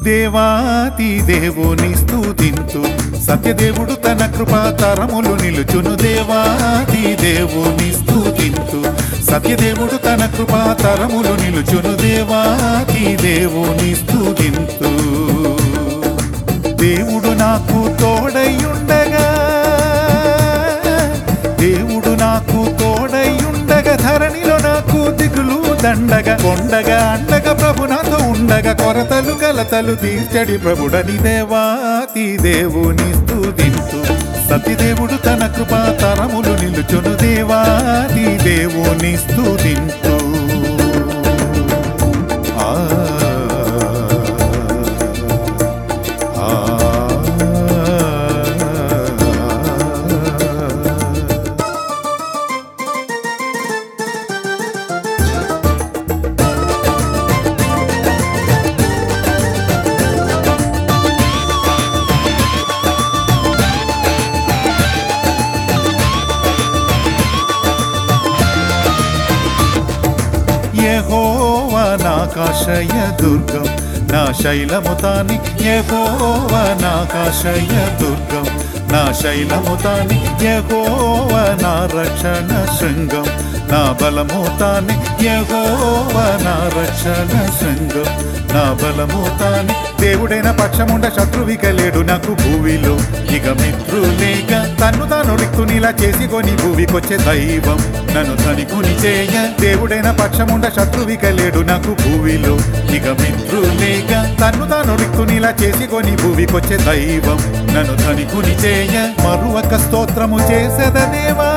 దేవాతి దేవుని స్తుతింతు సత్యదేవుడు తన కృపా తరములు నిలుచును దేవాతి దేవుని స్తుతింతు సత్యదేవుడు తన కృపా తరములు నిలుచును దేవాతి దేవుని స్తుతింతు దేవుడు నాకు తోడయ్యుండగా దేవుడు నాకు తోడయ్యుండగా ధరణిలో నాకు దిగులు దండగా కొండగా అండగా ప్రభు నాతో ఉండగా కొరతలు కలతలు తీర్చడి ప్రభుడని దేవాతి దేవుని స్తుతింతు సత్యదేవుడు తన కృపా తరములు నిలుచును దేవాతి దేవుని స్తుతింతు ఆ ఆ యెహోవా నాకాశయ దుర్గం నా శైలము తాని యెహోవా నాకాశయ దుర్గం నా శైలము తాని యెహోవా నా రక్షణ శృంగం నా బలము తాని యెహోవా నా రక్షణ శృంగం నా బలము తాని దేవుడైన పక్షముండ శత్రువిక లేడు నాకు భూమిలో ఇక మిత్రులేక తన్ను తాను రిక్తునిలా చేసి కొని భూమికొచ్చే దైవం నన్ను తనికుని చేయ దేవుడైన పక్షముండ శత్రువిక లేడు నాకు భూమిలో ఇక మిత్రులేక తన్ను తాను రిక్తునిలా చేసి కొని భూమికొచ్చే దైవం నన్ను తనికుని చేయ మరువక స్తోత్రము చేసేద దేవా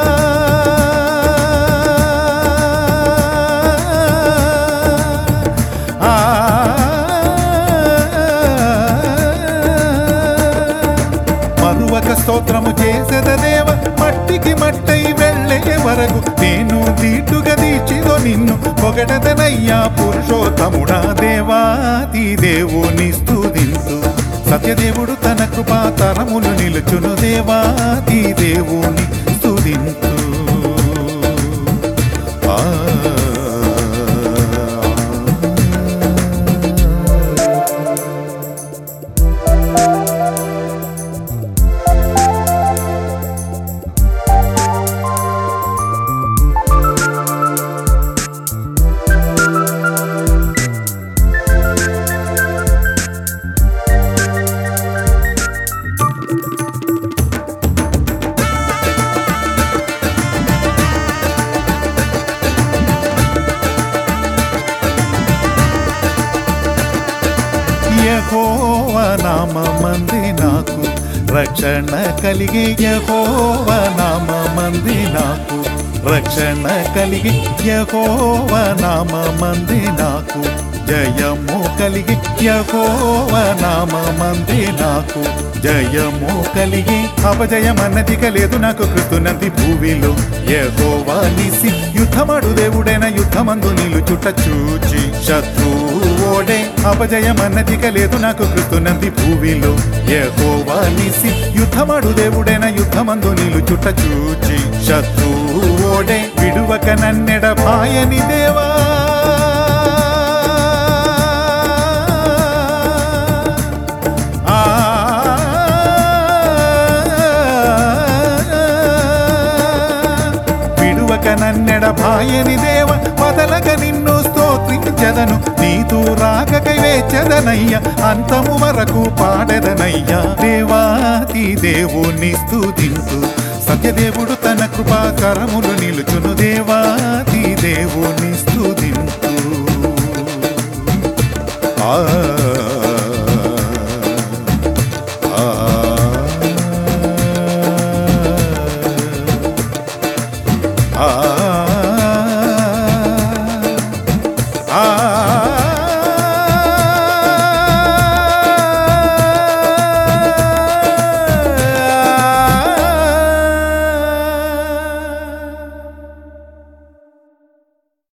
మరువక స్తోత్రము చేసేద దేవ మట్టికి మట్టై వెళ్ళే వరకు నేను దీటుగా దీచిదో నిన్ను పొగడదనయ్యా పురుషోత్తముడా దేవాతి దేవుని స్తుతింతు సత్యదేవుడు తన కృపా తరములు నిలుచును దేవాతి దేవుని స్తుతింతు ఆ యహోవ నామంది నాకు రక్షణ కలిగి యహోవ నామంది నాకు రక్షణ కలిగి యహోవ నామంది నాకు జయము కలిగి యహోవ నామంది నాకు జయము కలిగి అపజయమన్నదిక లేదు నాకు కృతున్నది భూమిలో యహోవా నిసి యుద్ధమడు దేవుడైన యుద్ధమందు నిలుచుట చూచి శత్రువు ఓడే అపజయమన్నదిక లేదు నాకు కృతున్నది భూమిలో యహోవా నిసి యుద్ధమడు దేవుడైన యుద్ధమందు నిలుచుట చూచి శత్రువు ఓడే విడువక నన్నెడ భాయని దేవా ఆ విడువక నన్నెడ భాయని దేవ వదలక నిన్ను స్తోత్రించదను నీతూ రాకకై వేచదనయ్య అంతము వరకు పాడెదనయ్యా దేవాతి దేవుని స్తుతింతు సత్యదేవుడు తన కృపాకరములు నిలుచును దేవాతి